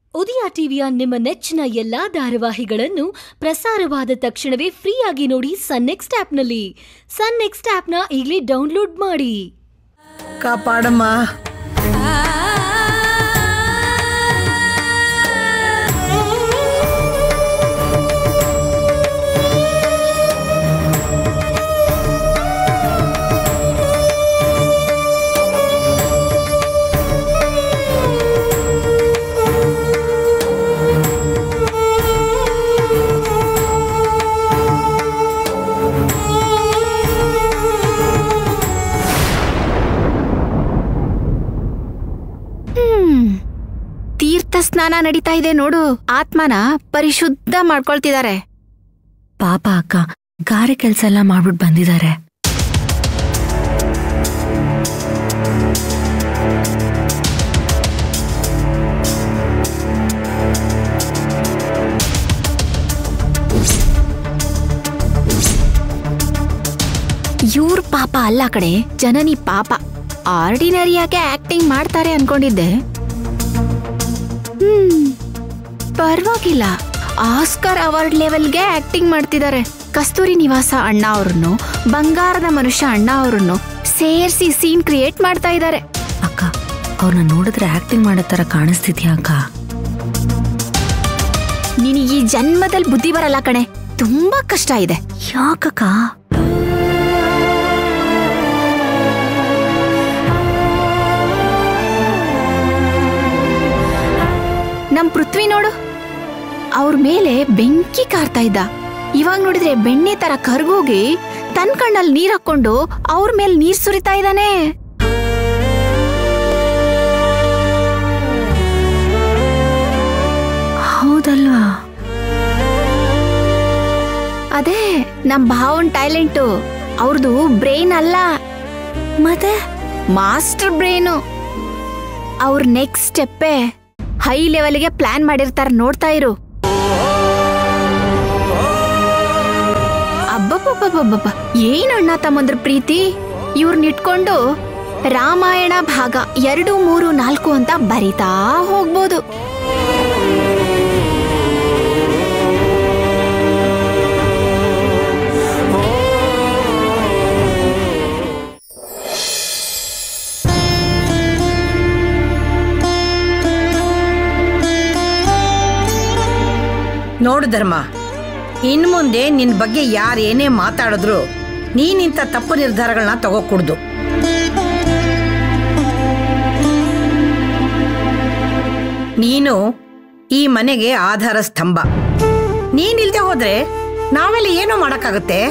ಉದಯ ಟಿವಿಯ ನಿಮ್ಮ ನೆಚ್ಚಿನ ಎಲ್ಲಾ ಧಾರಾವಾಹಿಗಳನ್ನು ಪ್ರಸಾರವಾದ ತಕ್ಷಣವೇ ಫ್ರೀಯಾಗಿ ನೋಡಿ ಸನ್ ನೆಕ್ಸ್ಟ್ ಆಪ್ನಲ್ಲಿ ಸನ್ ನೆಕ್ಸ್ಟ್ ಆಪ್ನ ಈಗಲೇ ಡೌನ್ಲೋಡ್ ಮಾಡಿ ಕಾಪಾಡಮ್ಮ ಹ್ಮ್. ತೀರ್ಥ ಸ್ನಾನ ನಡೀತಾ ಇದೆ ನೋಡು ಆತ್ಮನ ಪರಿಶುದ್ಧ ಮಾಡ್ಕೊಳ್ತಿದ್ದಾರೆ ಪಾಪ ಅಕ್ಕ ಗಾರೆ ಕೆಲ್ಸ ಎಲ್ಲ ಮಾಡ್ಬಿಟ್ಟು ಬಂದಿದ್ದಾರೆ ಇವ್ರ ಪಾಪ ಅಲ್ಲ ಕಡೆ ಜನನಿ ಪಾಪ ಆರ್ಡಿನರಿಯಾಗೆ ಆಕ್ಟಿಂಗ್ ಮಾಡ್ತಾರೆ ಅನ್ಕೊಂಡಿದ್ದೆ ಹ್ಮ್ ಪರವಾಗಿಲ್ಲ ಆಸ್ಕರ್ ಅವಾರ್ಡ್ ಲೆವೆಲ್ಗೆ ಆಕ್ಟಿಂಗ್ ಮಾಡ್ತಿದ್ದಾರೆ ಕಸ್ತೂರಿ ನಿವಾಸ ಅಣ್ಣ ಅವ್ರನ್ನು ಬಂಗಾರದ ಮನುಷ್ಯ ಅಣ್ಣ ಅವ್ರನ್ನು ಸೇರ್ಸಿ ಸೀನ್ ಕ್ರಿಯೇಟ್ ಮಾಡ್ತಾ ಇದ್ದಾರೆ ಅಕ್ಕ ಅವ್ರನ್ನ ನೋಡಿದ್ರೆ ಆಕ್ಟಿಂಗ್ ಮಾಡೋ ತರ ಕಾಣಿಸ್ತಿದ್ಯಾ ಅಕ್ಕ ನಿನಗೆ ಈ ಜನ್ಮದಲ್ಲಿ ಬುದ್ಧಿ ಬರಲ್ಲ ಕಣೆ ತುಂಬಾ ಕಷ್ಟ ಇದೆ ಯಾಕಕ್ಕ ನಮ್ ಪೃಥ್ವಿ ನೋಡು ಅವ್ರ ಮೇಲೆ ಬೆಂಕಿ ಕಾರ್ತಾ ಇದ್ದ ಇವಾಗ ನೋಡಿದ್ರೆ ಬೆಣ್ಣೆ ತರ ಕರ್ಗೋಗಿ ತನ್ ಕಣ್ಣಲ್ಲಿ ನೀರ್ ಹಾಕೊಂಡು ಅವ್ರ ಮೇಲೆ ನೀರ್ ಸುರಿತಾ ಇದ್ದಾನೆ ಹೌದಲ್ವಾ ಅದೇ ನಮ್ ಭಾವನ್ ಟ್ಯಾಲೆಂಟು ಅವ್ರದ್ದು ಬ್ರೈನ್ ಅಲ್ಲ ಮತ್ತೆ ಮಾಸ್ಟರ್ ಬ್ರೈನು ಅವ್ರ ನೆಕ್ಸ್ಟ್ ಸ್ಟೆಪ್ಪೇ ಹೈ ಲೆವೆಲ್ಗೆ ಪ್ಲಾನ್ ಮಾಡಿರ್ತಾರ ನೋಡ್ತಾ ಇರು ಅಬ್ಬಬ್ಬಬ್ಬಬ್ಬಬ್ಬ ಏನ್ ಅಣ್ಣ ತಮ್ಮಂದ್ರ ಪ್ರೀತಿ ಇವ್ರನ್ನ ಇಟ್ಕೊಂಡು ರಾಮಾಯಣ ಭಾಗ ಎರಡು ಮೂರು ನಾಲ್ಕು ಅಂತ ಬರಿತಾ ಹೋಗ್ಬೋದು ನೋಡು ಧರ್ಮ ಇನ್ ಮುಂದೆ ನಿನ್ ಬಗ್ಗೆ ಯಾರು ಏನೇ ಮಾತಾಡಿದ್ರು ನೀನಿಂತ ತಪ್ಪು ನಿರ್ಧಾರಗಳನ್ನ ತಗೋಕೂಡ್ದು ನೀನು ಈ ಮನೆಗೆ ಆಧಾರ ಸ್ತಂಭ ನೀನಿಲ್ದೆ ಹೋದ್ರೆ ನಾವೆಲ್ಲ ಏನೋ ಮಾಡಕ್ಕಾಗುತ್ತೆ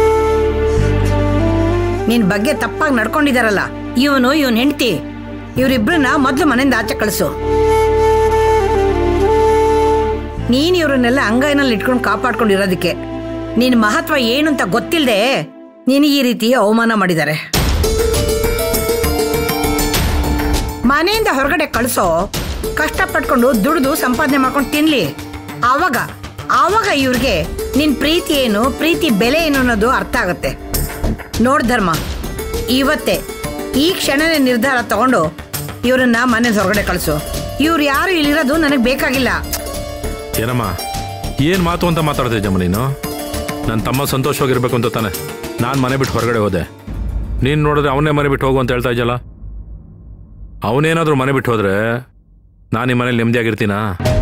ನಿನ್ ಬಗ್ಗೆ ತಪ್ಪಾಗಿ ನಡ್ಕೊಂಡಿದಾರಲ್ಲ ಇವನು ಇವನ್ ಹೆಂಡತಿ ಇವರಿಬ್ರನ್ನ ಮೊದ್ಲು ಮನೆಯಿಂದ ಆಚೆ ಕಳಿಸು ನೀನ್ ಇವ್ರನ್ನೆಲ್ಲ ಅಂಗೈನಲ್ಲಿ ಇಟ್ಕೊಂಡು ಕಾಪಾಡ್ಕೊಂಡಿರೋದಕ್ಕೆ ನಿನ್ ಮಹತ್ವ ಏನು ಅಂತ ಗೊತ್ತಿಲ್ಲದೆ ನಿನಗೆ ಈ ರೀತಿ ಅವಮಾನ ಮಾಡಿದ್ದಾರೆ ಮನೆಯಿಂದ ಹೊರಗಡೆ ಕಳಿಸೋ ಕಷ್ಟಪಟ್ಕೊಂಡು ದುಡಿದು ಸಂಪಾದನೆ ಮಾಡ್ಕೊಂಡು ತಿನ್ಲಿ ಆವಾಗ ಆವಾಗ ಇವ್ರಿಗೆ ನಿನ್ ಪ್ರೀತಿ ಏನು ಪ್ರೀತಿ ಬೆಲೆ ಏನು ಅನ್ನೋದು ಅರ್ಥ ಆಗುತ್ತೆ ನೋಡ್ ಧರ್ಮ ಇವತ್ತೇ ಈ ಕ್ಷಣನೇ ನಿರ್ಧಾರ ತಗೊಂಡು ಇವ್ರನ್ನ ಮನೆ ಹೊರಗಡೆ ಕಳಿಸು ಇವ್ರು ಯಾರು ಇಲ್ಲಿರೋದು ನನಗೆ ಬೇಕಾಗಿಲ್ಲ ಏನಮ್ಮ ಏನು ಮಾತು ಅಂತ ಮಾತಾಡ್ತಿದ್ದೆ ಜಮ್ಮ ನೀನು ನನ್ನ ತಮ್ಮ ಸಂತೋಷವಾಗಿರ್ಬೇಕು ಅಂತ ತಾನೆ ನಾನು ಮನೆ ಬಿಟ್ಟು ಹೊರಗಡೆ ಹೋದೆ ನೀನು ನೋಡಿದ್ರೆ ಅವನೇ ಮನೆ ಬಿಟ್ಟು ಹೋಗು ಅಂತ ಹೇಳ್ತಾ ಇದ್ದಲ್ಲ ಅವನೇನಾದರೂ ಮನೆ ಬಿಟ್ಟು ಹೋದ್ರೆ ನಾನು ಈ ಮನೇಲಿ ನೆಮ್ಮದಿಯಾಗಿರ್ತೀನಾ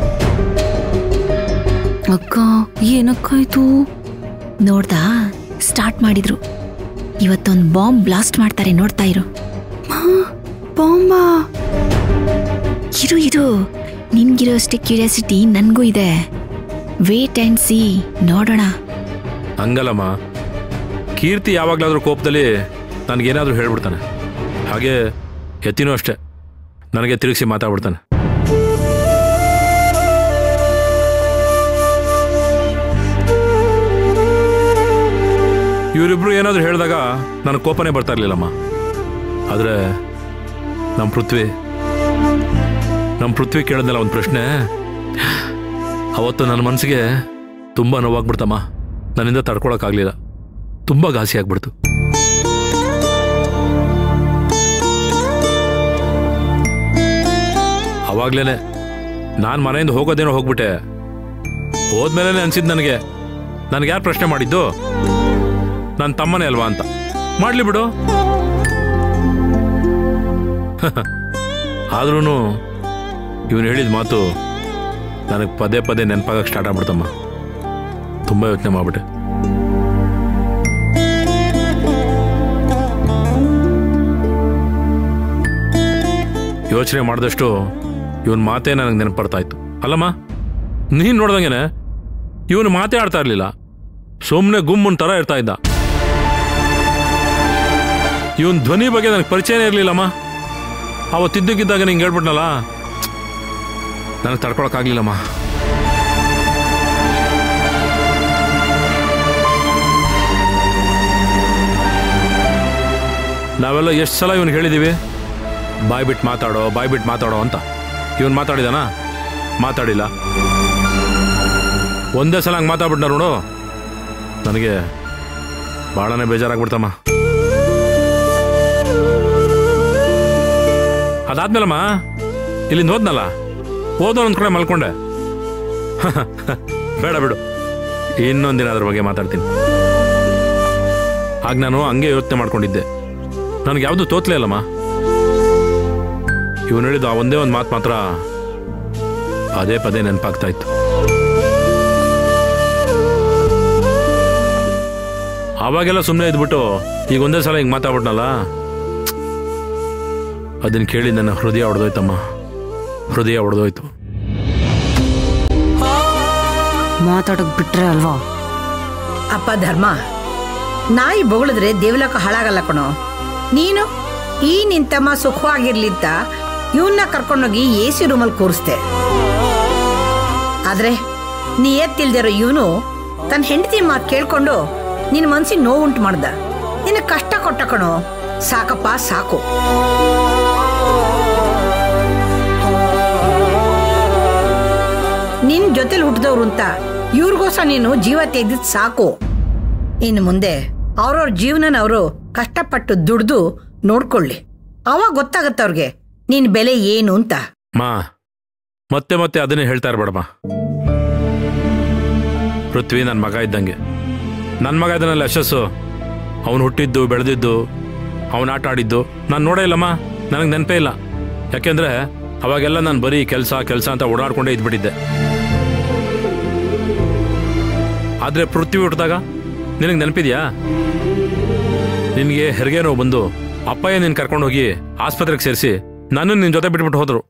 ಅಕ್ಕ ಏನಕ್ಕಾಯ್ತು ನೋಡ್ದಾ ಸ್ಟಾರ್ಟ್ ಮಾಡಿದ್ರು ಇವತ್ತೊಂದ್ ಬಾಂಬ್ ಬ್ಲಾಸ್ಟ್ ಮಾಡ್ತಾರೆ ನೋಡ್ತಾ ಇರು ಬಾಂಬಾ ಇರು ಇರು ನಿನ್ಗಿರೋ ಅಷ್ಟೇ ಕ್ಯೂರಿಯಾಸಿಟಿ ನನ್ಗೂ ಇದೆ ವೇಟ್ ಅಂಡ್ ಸಿ ನೋಡೋಣ ಹಂಗಲ್ಲಮ್ಮ ಕೀರ್ತಿ ಯಾವಾಗಲಾದ್ರೂ ಕೋಪದಲ್ಲಿ ನನಗೇನಾದರೂ ಹೇಳ್ಬಿಡ್ತಾನೆ ಹಾಗೆ ಎತ್ತಿನೂ ಅಷ್ಟೆ ನನಗೆ ತಿರುಗಿಸಿ ಮಾತಾಡ್ಬಿಡ್ತಾನೆ ಇವರಿಬ್ರು ಏನಾದರೂ ಹೇಳಿದಾಗ ನನಗೆ ಕೋಪನೇ ಬರ್ತಾ ಇರಲಿಲ್ಲಮ್ಮ ಆದರೆ ನಮ್ಮ ಪೃಥ್ವಿ ನಮ್ಮ ಪೃಥ್ವಿ ಕೇಳಿದ್ನಲ್ಲ ಒಂದು ಪ್ರಶ್ನೆ ಅವತ್ತು ನನ್ನ ಮನಸ್ಸಿಗೆ ತುಂಬ ನೋವಾಗ್ಬಿಡ್ತಮ್ಮ ನನ್ನಿಂದ ತಡ್ಕೊಳಕ್ಕಾಗಲಿಲ್ಲ ತುಂಬ ಘಾಸಿ ಆಗ್ಬಿಡ್ತು ಅವಾಗ್ಲೇನೆ ನಾನು ಮನೆಯಿಂದ ಹೋಗೋದೇನೋ ಹೋಗ್ಬಿಟ್ಟೆ ಹೋದ್ಮೇಲೆ ಅನ್ಸಿದ್ ನನಗೆ ನನಗೆ ಯಾರು ಪ್ರಶ್ನೆ ಮಾಡಿದ್ದು ನನ್ನ ತಮ್ಮನೇ ಅಲ್ವಾ ಅಂತ ಮಾಡ್ಲಿ ಬಿಡು ಆದ್ರೂ ಇವನು ಹೇಳಿದ ಮಾತು ನನಗೆ ಪದೇ ಪದೇ ನೆನಪಾಗಕ್ಕೆ ಸ್ಟಾರ್ಟ್ ಆಗ್ಬಿಡ್ತಮ್ಮ ತುಂಬ ಯೋಚನೆ ಮಾಡ್ಬಿಟ್ಟೆ ಯೋಚನೆ ಮಾಡಿದಷ್ಟು ಇವನ್ ಮಾತೇ ನನಗೆ ನೆನಪಡ್ತಾ ಇತ್ತು ಅಲ್ಲಮ್ಮ ನೀನ್ ನೋಡ್ದಂಗೆನೆ ಇವನು ಮಾತೇ ಆಡ್ತಾ ಇರ್ಲಿಲ್ಲ ಸುಮ್ಮನೆ ಗುಮ್ಮನ್ ತರ ಇರ್ತಾ ಇದ್ದ ಇವನ್ ಧ್ವನಿ ಬಗ್ಗೆ ನನಗೆ ಪರಿಚಯನೇ ಇರಲಿಲ್ಲಮ್ಮ ಅವತ್ತಿದ್ದಕ್ಕಿದ್ದಾಗ ನಿಂಗೆ ಹೇಳ್ಬಿಟ್ನಲ್ಲ ನನಗೆ ತಡ್ಕೊಳಕ್ಕಾಗ್ಲಿಲ್ಲಮ್ಮ ನಾವೆಲ್ಲ ಎಷ್ಟು ಸಲ ಇವನು ಹೇಳಿದೀವಿ ಬಾಯ್ ಬಿಟ್ಟು ಮಾತಾಡೋ ಬಾಯ್ ಬಿಟ್ಟು ಮಾತಾಡೋ ಅಂತ ಇವನು ಮಾತಾಡಿದಾನ ಮಾತಾಡಿಲ್ಲ ಒಂದೇ ಸಲ ಹಂಗೆ ಮಾತಾಡ್ಬಿಟ್ನ ನೋಡು ನನಗೆ ಭಾಳನೇ ಬೇಜಾರಾಗ್ಬಿಡ್ತಮ್ಮ ಅದಾದ್ಮೇಲಮ್ಮ ಇಲ್ಲಿಂದ ಹೋದ್ನಲ್ಲ ಹೋದೋ ಒಂದ್ ಕಡೆ ಮಲ್ಕೊಂಡೆ ಬೇಡ ಬಿಡು ಇನ್ನೊಂದಿನ ಅದ್ರ ಬಗ್ಗೆ ಮಾತಾಡ್ತೀನಿ ಆಗ ನಾನು ಹಂಗೆ ಯೋಚನೆ ಮಾಡ್ಕೊಂಡಿದ್ದೆ ನನಗೆ ಯಾವುದು ತೋತ್ಲೇ ಅಲ್ಲಮ್ಮ ಇವನು ಹೇಳಿದ ಆ ಒಂದೇ ಒಂದು ಮಾತು ಮಾತ್ರ ಪದೇ ಪದೇ ನೆನಪಾಗ್ತಾ ಇತ್ತು ಆವಾಗೆಲ್ಲ ಸುಮ್ಮನೆ ಇದ್ಬಿಟ್ಟು ಈಗ ಒಂದೇ ಸಲ ಹಿಂಗೆ ಮಾತಾಡ್ಬಿಟ್ನಲ್ಲ ಅದನ್ನ ಕೇಳಿ ನನ್ನ ಹೃದಯ ಹೊಡೆದೋಯ್ತಮ್ಮ ಹೃದಯ ಹೊಡೆದೋಯ್ತು ಮಾತಾಡಕ್ ಬಿಟ್ರೆ ಅಲ್ವಾ ಅಪ್ಪ ಧರ್ಮ ನಾಯಿ ಬೊಗಳಿದ್ರೆ ದೇವಲೋಕ ಹಾಳಾಗಲ್ಲ ಕಣೋ ನೀನು ಈ ನಿಂತಮ್ಮ ಸುಖವಾಗಿರ್ಲಿಂತ ಇವನ್ನ ಕರ್ಕೊಂಡೋಗಿ ಎ ಸಿ ರೂಮಲ್ಲಿ ಕೂರಿಸ್ದೆ ಆದ್ರೆ ನೀ ಎತ್ತಿಲ್ದಿರೋ ಇವನು ತನ್ನ ಹೆಂಡತಿ ಮಾತು ಕೇಳ್ಕೊಂಡು ನಿನ್ನ ಮನ್ಸಿಗೆ ನೋವುಂಟು ಮಾಡ್ದ ನಿನ್ನ ಕಷ್ಟ ಕೊಟ್ಟ ಕಣೋ ಸಾಕಪ್ಪ ಸಾಕು ನಿನ್ ಜೊತೆಲಿ ಹುಟ್ಟಿದವ್ರು ಅಂತ ಇವ್ರಿಗೋಸ್ಕರ ನೀನು ಜೀವ ತೆಗೆದಿದ್ ಸಾಕು ಇನ್ನು ಮುಂದೆ ಅವ್ರವ್ರ ಜೀವನನ ಅವರು ಕಷ್ಟಪಟ್ಟು ದುಡ್ದು ನೋಡ್ಕೊಳ್ಳಿ ಅವಾಗ ಗೊತ್ತಾಗತ್ತೆ ಅವ್ರಿಗೆ ನಿನ್ ಬೆಲೆ ಏನು ಅಂತ ಮಾ ಮತ್ತೆ ಮತ್ತೆ ಅದನ್ನೇ ಹೇಳ್ತಾ ಇರ್ಬೇಡಮ್ಮ ಪೃಥ್ವಿ ನನ್ನ ಮಗ ಇದ್ದಂಗೆ ನನ್ನ ಮಗ ಇದನ್ನೆಲ್ಲ ಯಶಸ್ಸು ಅವನು ಹುಟ್ಟಿದ್ದು ಬೆಳೆದಿದ್ದು ಅವನು ಆಟ ಆಡಿದ್ದು ನಾನು ನೋಡೇ ಇಲ್ಲಮ್ಮ ನನಗೆ ನೆನಪೇ ಇಲ್ಲ ಯಾಕೆಂದ್ರೆ ಅವಾಗೆಲ್ಲ ನಾನು ಬರೀ ಕೆಲಸ ಕೆಲಸ ಅಂತ ಓಡಾಡ್ಕೊಂಡೇ ಇದ್ಬಿಟ್ಟಿದ್ದೆ ಆದ್ರೆ ಪೃಥ್ವಿ ಹುಟ್ಟಿದಾಗ ನಿನಗೆ ನೆನಪಿದ್ಯಾ ನಿನಗೆ ಹೆರಿಗೆ ನೋವು ಬಂದು ಅಪ್ಪಯ್ಯ ನಿನ್ ಕರ್ಕೊಂಡು ಹೋಗಿ ಆಸ್ಪತ್ರೆಗೆ ಸೇರಿಸಿ ನಾನು ನಿನ್ ಜೊತೆ ಬಿಟ್ಬಿಟ್ಟು ಹೋದ್ರು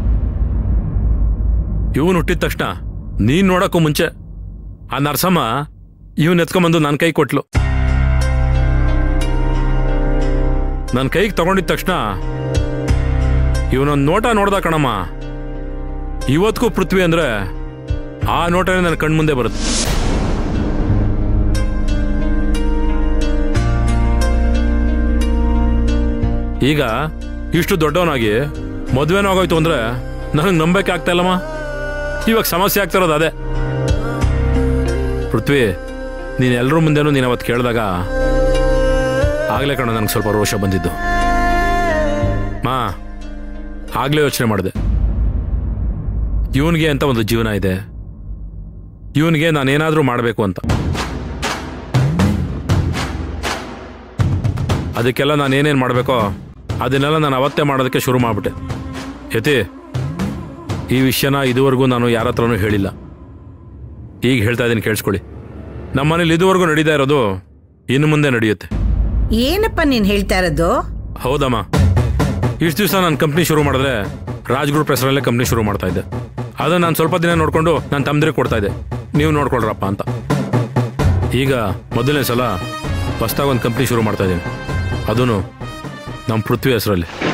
ಇವನು ಹುಟ್ಟಿದ ತಕ್ಷಣ ನೀನ್ ನೋಡಕ್ಕೂ ಮುಂಚೆ ಆ ನರ್ಸಮ್ಮ ಇವನ್ ಎತ್ಕೊಂಬಂದು ನನ್ನ ಕೈ ಕೊಟ್ಲು ನನ್ನ ಕೈಗೆ ತಗೊಂಡಿದ ತಕ್ಷಣ ಇವನೊಂದು ನೋಟ ನೋಡ್ದ ಕಣಮ್ಮ ಇವತ್ತಿಗೂ ಪೃಥ್ವಿ ಅಂದ್ರೆ ಆ ನೋಟನೇ ನನ್ನ ಕಣ್ಮುಂದೆ ಬರುತ್ತೆ ಈಗ ಇಷ್ಟು ದೊಡ್ಡವನಾಗಿ ಮದ್ವೆನೂ ಆಗೋಯ್ತು ಅಂದ್ರೆ ನನಗೆ ನಂಬಕ್ಕೆ ಆಗ್ತಾ ಇಲ್ಲಮ್ಮ ಇವಾಗ ಸಮಸ್ಯೆ ಆಗ್ತಾ ಇರೋದು ಅದೇ ಪೃಥ್ವಿ ನೀನು ಎಲ್ಲರ ಮುಂದೆನೂ ನೀನು ಅವತ್ತು ಕೇಳಿದಾಗ ಆಗ್ಲೇ ಕಣ ನನಗೆ ಸ್ವಲ್ಪ ರೋಷ ಬಂದಿದ್ದು ಮಾ ಆಗ್ಲೇ ಯೋಚನೆ ಮಾಡಿದೆ ಇವನಿಗೆ ಅಂತ ಒಂದು ಜೀವನ ಇದೆ ಇವನಿಗೆ ನಾನೇನಾದರೂ ಮಾಡಬೇಕು ಅಂತ ಅದಕ್ಕೆಲ್ಲ ನಾನು ಏನೇನು ಮಾಡಬೇಕೋ ಅದನ್ನೆಲ್ಲ ನಾನು ಅವತ್ತೇ ಮಾಡೋದಕ್ಕೆ ಶುರು ಮಾಡಿಬಿಟ್ಟೆ ಯತಿ ಈ ವಿಷಯನ ಇದುವರೆಗೂ ನಾನು ಯಾರ ಹತ್ರನೂ ಹೇಳಿಲ್ಲ ಈಗ ಹೇಳ್ತಾ ಇದ್ದೀನಿ ಕೇಳಿಸ್ಕೊಳ್ಳಿ ನಮ್ಮ ಮನೇಲಿ ಇದುವರೆಗೂ ನಡೀತಾ ಇರೋದು ಇನ್ನು ಮುಂದೆ ನಡೆಯುತ್ತೆ ಏನಪ್ಪ ನೀನ್ ಹೇಳ್ತಾ ಇರೋದು ಹೌದಮ್ಮ ಇಷ್ಟು ದಿವಸ ನಾನು ಕಂಪ್ನಿ ಶುರು ಮಾಡಿದ್ರೆ ರಾಜ್ ಗ್ರೂಪ್ ಹೆಸರಲ್ಲೇ ಕಂಪ್ನಿ ಶುರು ಮಾಡ್ತಾ ಇದ್ದೆ ಅದನ್ನ ನಾನು ಸ್ವಲ್ಪ ದಿನ ನೋಡಿಕೊಂಡು ನಾನು ತಮ್ಮದ್ರೆ ಕೊಡ್ತಾ ಇದ್ದೆ ನೀವು ನೋಡ್ಕೊಳ್ರಪ್ಪ ಅಂತ ಈಗ ಮೊದಲನೇ ಸಲ ಹೊಸ್ದಾಗಿ ಒಂದು ಕಂಪ್ನಿ ಶುರು ಮಾಡ್ತಾ ಇದ್ದೀನಿ ಅದೂ ನಮ್ಮ ಪೃಥ್ವಿ ಹೆಸರಲ್ಲಿ